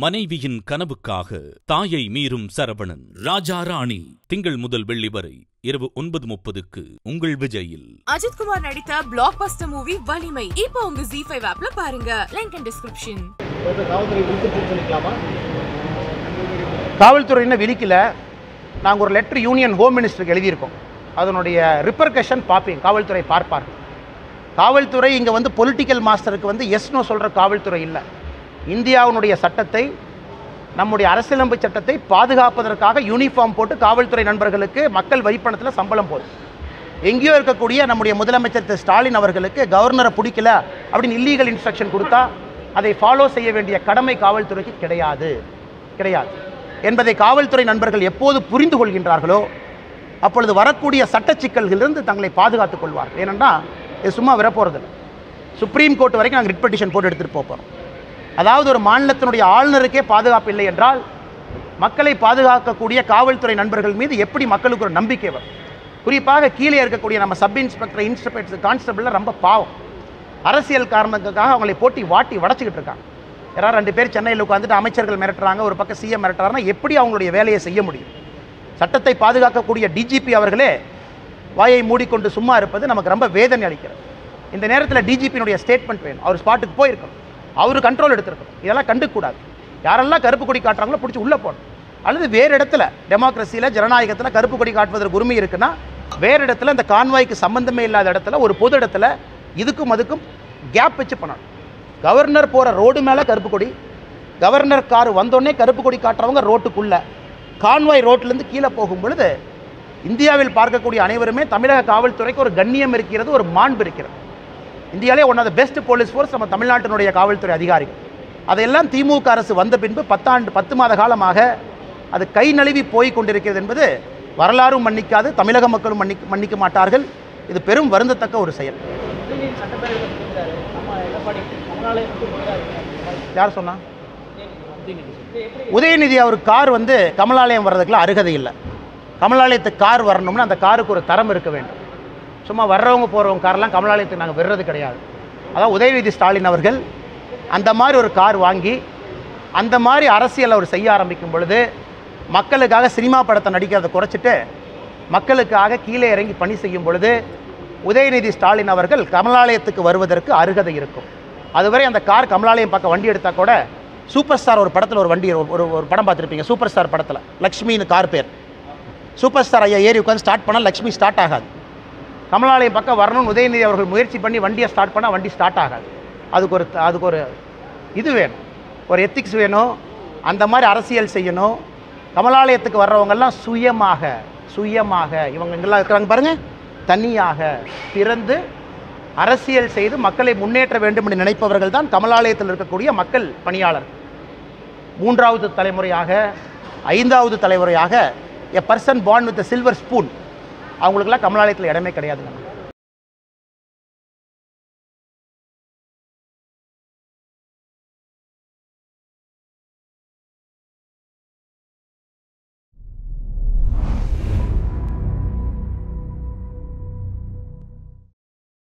மனைவியின் கனவுக்காக தாயை மீறும் சரவணன் ராஜா ராணி திங்கள் முதல் வெள்ளி வரை இரவு ஒன்பது முப்பதுக்கு உங்கள் விஜயில் அஜித் குமார் நடித்த பிளாக் பஸ்டர் மூவி வலிமை இப்போ உங்க ஜி ஃபைவ் ஆப்ல பாருங்க லிங்க் அண்ட் டிஸ்கிரிப்ஷன் காவல்துறை இன்னும் விதிக்கல நாங்கள் ஒரு லெட்டர் யூனியன் ஹோம் மினிஸ்டருக்கு எழுதியிருக்கோம் அதனுடைய ரிப்பர்கஷன் பார்ப்பீங்க காவல்துறை பார்ப்பார் காவல்துறை இங்கே வந்து பொலிட்டிக்கல் மாஸ்டருக்கு வந்து எஸ்னோ சொல்கிற காவல்துறை இல்லை இந்தியாவினுடைய சட்டத்தை நம்முடைய அரசியலமைப்பு சட்டத்தை பாதுகாப்பதற்காக யூனிஃபார்ம் போட்டு காவல்துறை நண்பர்களுக்கு மக்கள் வரிப்பணத்தில் சம்பளம் போகுது எங்கேயோ இருக்கக்கூடிய நம்முடைய முதலமைச்சர் திரு ஸ்டாலின் அவர்களுக்கு கவர்னரை பிடிக்கல அப்படின்னு இல்லீகல் இன்ஸ்ட்ரக்ஷன் கொடுத்தா அதை ஃபாலோ செய்ய வேண்டிய கடமை காவல்துறைக்கு கிடையாது கிடையாது என்பதை காவல்துறை நண்பர்கள் எப்போது புரிந்து கொள்கின்றார்களோ அப்பொழுது வரக்கூடிய சட்ட சிக்கல்களிலிருந்து தங்களை பாதுகாத்துக் கொள்வார் ஏனென்னா இது சும்மா வரப்போகிறதில்ல சுப்ரீம் கோர்ட் வரைக்கும் நாங்கள் ரிட் பெட்டிஷன் போட்டு எடுத்துகிட்டு போகிறோம் அதாவது ஒரு மாநிலத்தினுடைய ஆளுநருக்கே பாதுகாப்பு இல்லை என்றால் மக்களை பாதுகாக்கக்கூடிய காவல்துறை நண்பர்கள் மீது எப்படி மக்களுக்கு ஒரு நம்பிக்கை வரும் குறிப்பாக கீழே இருக்கக்கூடிய நம்ம சப் இன்ஸ்பெக்டர் இன்ஸ்பெக்டர் கான்ஸ்டபிள்லாம் ரொம்ப பாவம் அரசியல் காரணத்துக்காக அவங்களை போட்டி வாட்டி வடச்சிக்கிட்டு இருக்காங்க யாராவது ரெண்டு பேர் சென்னையில் உட்காந்துட்டு அமைச்சர்கள் மிரட்டுறாங்க ஒரு பக்கம் சிஎம் மிரட்டுறாங்கன்னா எப்படி அவங்களுடைய வேலையை செய்ய முடியும் சட்டத்தை பாதுகாக்கக்கூடிய டிஜிபி அவர்களே வாயை மூடிக்கொண்டு சும்மா இருப்பது நமக்கு ரொம்ப வேதனை அளிக்கிறது இந்த நேரத்தில் டிஜிபியினுடைய ஸ்டேட்மெண்ட் வேணும் அவர் ஸ்பாட்டுக்கு போயிருக்கணும் அவர் கண்ட்ரோல் எடுத்திருக்கணும் இதெல்லாம் கண்டுக்கூடாது யாரெல்லாம் கருப்பு கொடி காட்டுறாங்களோ பிடிச்சி உள்ளே போகணும் அல்லது வேறு இடத்துல டெமோக்ரஸியில் ஜனநாயகத்தில் கருப்பு கொடி காட்டுவதற்கு உரிமை இருக்குன்னா வேறு இடத்துல இந்த கான்வாய்க்கு சம்பந்தமே இல்லாத இடத்துல ஒரு பொது இடத்துல இதுக்கும் அதுக்கும் கேப் வச்சு பண்ணணும் கவர்னர் போகிற ரோடு மேலே கருப்பு கொடி கவர்னர் கார் வந்தோடனே கருப்பு கொடி காட்டுறவங்க ரோட்டுக்குள்ளே கான்வாய் ரோட்லேருந்து கீழே போகும் பொழுது இந்தியாவில் பார்க்கக்கூடிய அனைவருமே தமிழக காவல்துறைக்கு ஒரு கண்ணியம் இருக்கிறது ஒரு மாண்பு இருக்கிறது இந்தியாவிலே one of the best police force நம்ம தமிழ்நாட்டினுடைய காவல்துறை அதிகாரிகள் அதையெல்லாம் திமுக அரசு வந்த பின்பு பத்தாண்டு பத்து மாத காலமாக அது கை நழுவி போய் கொண்டிருக்கிறது என்பது வரலாறும் மன்னிக்காது தமிழக மக்களும் மன்னிக்க மன்னிக்க மாட்டார்கள் இது பெரும் வருந்தத்தக்க ஒரு செயல் யார் சொன்னா உதயநிதி அவர் கார் வந்து கமலாலயம் வர்றதுக்குலாம் அருகதை இல்லை கமலாலயத்துக்கு கார் வரணும்னா அந்த காருக்கு ஒரு தரம் இருக்க வேண்டும் சும்மா வர்றவங்க போகிறவங்க காரெல்லாம் கமலாலயத்துக்கு நாங்கள் விடுறது கிடையாது அதான் உதயநிதி ஸ்டாலின் அவர்கள் அந்த மாதிரி ஒரு கார் வாங்கி அந்த மாதிரி அரசியல் அவர் செய்ய ஆரம்பிக்கும் பொழுது மக்களுக்காக சினிமா படத்தை நடிக்கிறதை குறைச்சிட்டு மக்களுக்காக கீழே இறங்கி பணி செய்யும் பொழுது உதயநிதி ஸ்டாலின் அவர்கள் கமலாலயத்துக்கு வருவதற்கு அருகதை இருக்கும் அதுவரை அந்த கார் கமலாலயம் பக்கம் வண்டி எடுத்தால் கூட சூப்பர் ஸ்டார் ஒரு படத்தில் ஒரு வண்டி ஒரு ஒரு படம் பார்த்துருப்பீங்க சூப்பர் ஸ்டார் படத்தில் லக்ஷ்மின்னு கார் பேர் சூப்பர் ஸ்டார் ஐயா ஏறி உட்காந்து ஸ்டார்ட் பண்ணால் லக்ஷ்மி ஸ்டார்ட் ஆகாது கமலாலயம் பக்கம் வரணும்னு உதயநிதி அவர்கள் முயற்சி பண்ணி வண்டியை ஸ்டார்ட் பண்ணால் வண்டி ஸ்டார்ட் ஆகாது அதுக்கு ஒரு அதுக்கு ஒரு இது வேணும் ஒரு எத்திக்ஸ் வேணும் அந்த மாதிரி அரசியல் செய்யணும் கமலாலயத்துக்கு வர்றவங்கெல்லாம் சுயமாக சுயமாக இவங்க இங்கெல்லாம் இருக்கிறாங்க பாருங்கள் தனியாக பிறந்து அரசியல் செய்து மக்களை முன்னேற்ற வேண்டும் என்று நினைப்பவர்கள் தான் கமலாலயத்தில் இருக்கக்கூடிய மக்கள் பணியாளர் மூன்றாவது தலைமுறையாக ஐந்தாவது தலைமுறையாக a person born with silver spoon அவங்களுக்கெல்லாம் கமலாலயத்தில் இடமே கிடையாதுங்க